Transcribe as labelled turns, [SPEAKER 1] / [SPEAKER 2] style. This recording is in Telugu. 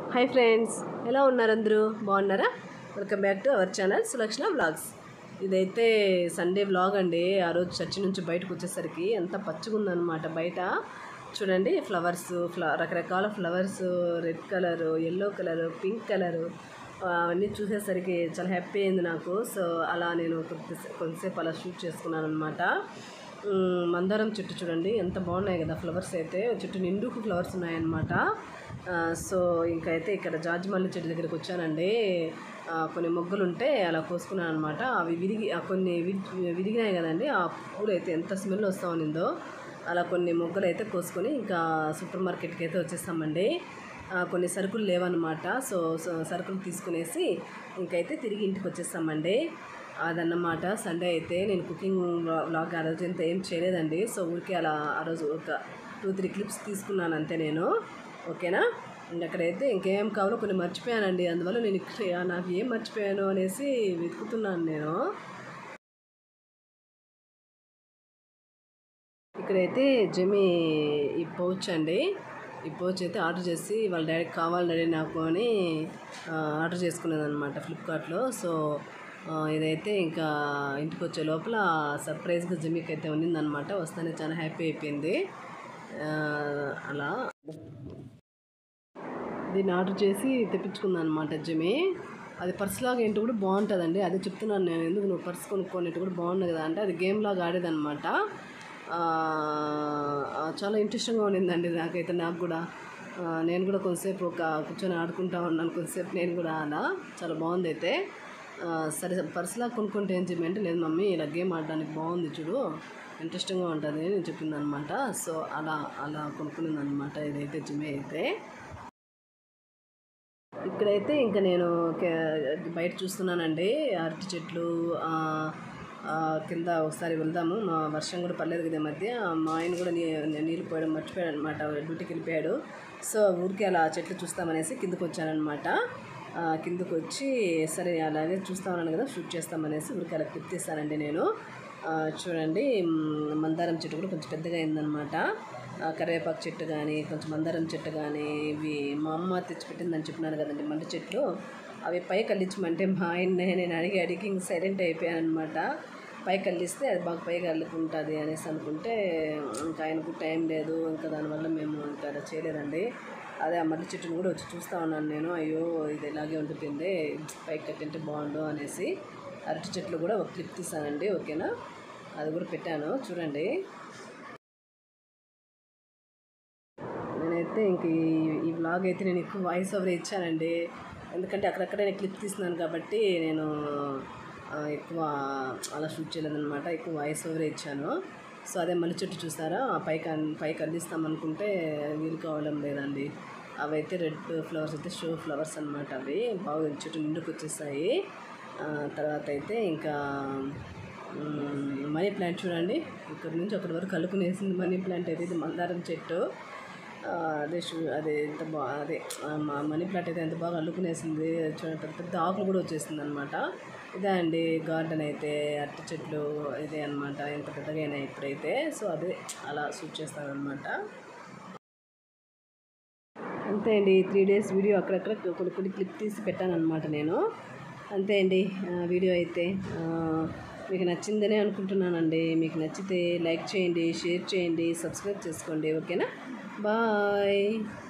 [SPEAKER 1] హాయ్ ఫ్రెండ్స్ ఎలా ఉన్నారు అందరూ బాగున్నారా welcome back to our channel Sulakshana vlogs ఇదైతే సండే వ్లాగ్ అండి ఆ రోజు చర్చి నుంచి బయటకు వచ్చేసరికి ఎంత పచ్చగా ఉందన్నమాట బయట చూడండి ఫ్లవర్స్ ఫ్ల రకరకాల flowers red colour yellow colour pink colour అవన్నీ చూసేసరికి చాలా హ్యాపీ అయింది నాకు సో అలా నేను కొద్దిసే- కొద్దిసేపు అలా షూట్ చేసుకున్నాను అనమాట మందారం చెట్టు చూడండి ఎంత బాగున్నాయి కదా ఫ్లవర్స్ అయితే చుట్టూ నిండుకు ఫ్లవర్స్ ఉన్నాయన్నమాట ఆ, సో ఇంకా అయితే ఇక్కడ జాజి మల్లి చెట్టు దగ్గరికి వచ్చానండి ఆ, కొన్ని మొగ్గలు ఉంటే అలా కోసుకున్నాను అనమాట అవి విరిగి ఆ కొన్ని విరి- విరిగినాయి కదండి ఆ పూలు అయితే ఎంత స్మెల్ వస్తూ ఉన్నిందో అలా కొన్ని మొగ్గలు అయితే కోసుకొని ఇంకా సూపర్ మార్కెట్కి అయితే వచ్చేస్తామండి ఆ, కొన్ని సరుకులు లేవన్నమాట సో సో సరుకులు తీసుకునేసి ఇంకైతే తిరిగి ఇంటికి వచ్చేస్తామండి అదన్నమాట సండే అయితే నేను కుకింగ్ వ్లాగ్ ఆ రోజు అంతా ఏం చేయలేదండి సో ఊరికే అలా ఆ రోజు ఒక టూ త్రీ క్లిప్స్ తీసుకున్నాను అంతే నేను ఓకేనా ఇంక అక్కడైతే ఇంకేం కావాలో కొన్ని మర్చిపోయానండి అందువల్ల నేను ఇక్కడ నాకు ఏం మర్చిపోయాను అనేసి వెతుకుతున్నాను నేను ఇక్కడైతే జమి ఈ పౌచ్ అండి ఈ పౌచ్ అయితే ఆర్డర్ చేసి వాళ్ళ డాడీ కావాలి డాడీ నాకు అని ఆ, ఆర్డర్ చేసుకునేది అనమాట ఫ్లిప్కార్ట్లో సో ఆ, ఇదైతే ఇంకా ఇంటికి వచ్చే లోపల సర్ప్రైజ్గా జమికి అయితే ఉన్నిందనమాట వస్తానే చాలా హ్యాపీ అయిపోయింది ఆ, అలా దీన్ని ఆర్డర్ చేసి తెప్పించుకుందాం అనమాట జమి అది పర్స్ లాగా ఏంటి కూడా బాగుంటుందండి అదే చెప్తున్నాను నేను ఎందుకు నువ్వు పర్స్ కొనుక్కోనేటి కూడా బాగుంది కదా అంటే అది గేమ్ లాగా ఆడేదన్నమాట ఆ, ఆ, చాలా ఇంట్రెస్టింగ్గా ఉండిందండి నాకైతే నాకు కూడా ఆ, నేను కూడా కొంతసేపు ఒక కూర్చొని ఆడుకుంటా ఉన్నాను కొంతసేపు నేను కూడా అలా చాలా బాగుంది అయితే ఆ, సరే పర్స్ లాగా కొనుక్కుంటే ఏం చెప్పి లేదు మమ్మీ ఇలా గేమ్ ఆడడానికి బాగుంది చూడు ఇంట్రెస్టింగ్గా ఉంటుంది అని చెప్పింది అనమాట సో అలా అలా కొనుక్కునింది అనమాట ఇదైతే జిమే అయితే ఇక్కడైతే ఇంకా నేను కే- బయట చూస్తున్నానండి అరటి చెట్లు ఆ, ఆ, కింద ఒకసారి వెళ్దాము మా వర్షం కూడా పర్లేదు కదా ఈ మధ్య మా ఆయన కూడా నీ నీళ్ళు పోయడం మర్చిపోయాడు అనమాట డ్యూటీకి వెళ్ళిపోయాడు సో ఊరికే అలా చెట్లు చూస్తామనేసి కిందకు వచ్చానమాట ఆ, కిందకు వచ్చి సరే అలాగే చూస్తా ఉన్నాను కదా షూట్ చేస్తామనేసి ఊరికి అలా క్లిప్ తీస్తానండి నేను ఆ, చూడండి మ్, మందారం చెట్టు కూడా కొంచెం పెద్దగా అయిందనమాట ఆ, కరివేపాకు చెట్టు కానీ కొంచెం మందారం చెట్టు కానీ ఇవి మా అమ్మ తెచ్చిపెట్టిందని చెప్పినాను కదండి మంట చెట్లు అవి పైకి అల్లించమంటే మా ఆయన్నే నేను అడిగి అడిగి ఇంక సైలెంట్ అయిపోయాను అనమాట పైకి అల్లిస్తే అది బాగా పైకి అల్లుకుంటుంది అనేసి అనుకుంటే ఇంకా ఆయనకు టైం లేదు ఇంకా దానివల్ల మేము ఇంకా అలా చేయలేదండి అదే ఆ మర్రి చెట్టును కూడా వచ్చి చూస్తూ ఉన్నాను నేను అయ్యో ఇది ఇలాగే ఉంటుంది పైకి కట్టింటే బాగుండు అనేసి అరటి చెట్లు కూడా ఒక క్లిప్ తీసానండి ఓకేనా అది కూడా పెట్టాను చూడండి నేనైతే ఇంక ఈ ఈ వ్లాగ్ అయితే నేను ఎక్కువ వాయిస్ ఓవర్ ఇచ్చానండి ఎందుకంటే అక్కడక్కడ నేను క్లిప్ తీస్తున్నాను కాబట్టి నేను ఆ, ఎక్కువ అలా షూట్ చేయలేదన్నమాట ఎక్కువ వాయిస్ ఓవర్ ఇచ్చాను సో అదే మళ్ళీ చెట్టు చూసారా ఆ పైకి అన్- పైకి అందిస్తాం అనుకుంటే వీలు కావడం లేదండి అవి అయితే రెడ్ ఫ్లవర్స్ అయితే షో ఫ్లవర్స్ అన్నమాట అవి బాగా చెట్టు నిండుకు వచ్చేసాయి ఆ, తర్వాత అయితే ఇంకా మ్, మనీ ప్లాంట్ చూడండి ఇక్కడ నుంచి అక్కడి వరకు కలుపుకునేసింది మనీ ప్లాంట్ అయితే ఇది మందారం చెట్టు ఆ, అదే షూ అదే ఎంత బా అదే ఆ, మా మనీ ప్లాంట్ అయితే ఎంత బాగా అల్లుకునేసింది చూడండి పెద్ద పెద్ద ఆకులు కూడా వచ్చేసింది అనమాట ఇదే అండి గార్డెన్ అయితే అరటి చెట్లు ఇదే అనమాట ఎంత పెద్దగా అయినాయి ఇప్పుడైతే సో అదే అలా షూట్ చేస్తాను అనమాట అంతే అండి త్రీ డేస్ వీడియో అక్కడక్కడ కొన్ని కొన్ని క్లిప్ తీసి పెట్టాను అనమాట నేను అంతే అండి ఆ, వీడియో అయితే ఆ, మీకు నచ్చిందనే అనుకుంటున్నానండి మీకు నచ్చితే లైక్ చేయండి షేర్ చేయండి సబ్స్క్రైబ్ చేసుకోండి ఓకేనా బాయ్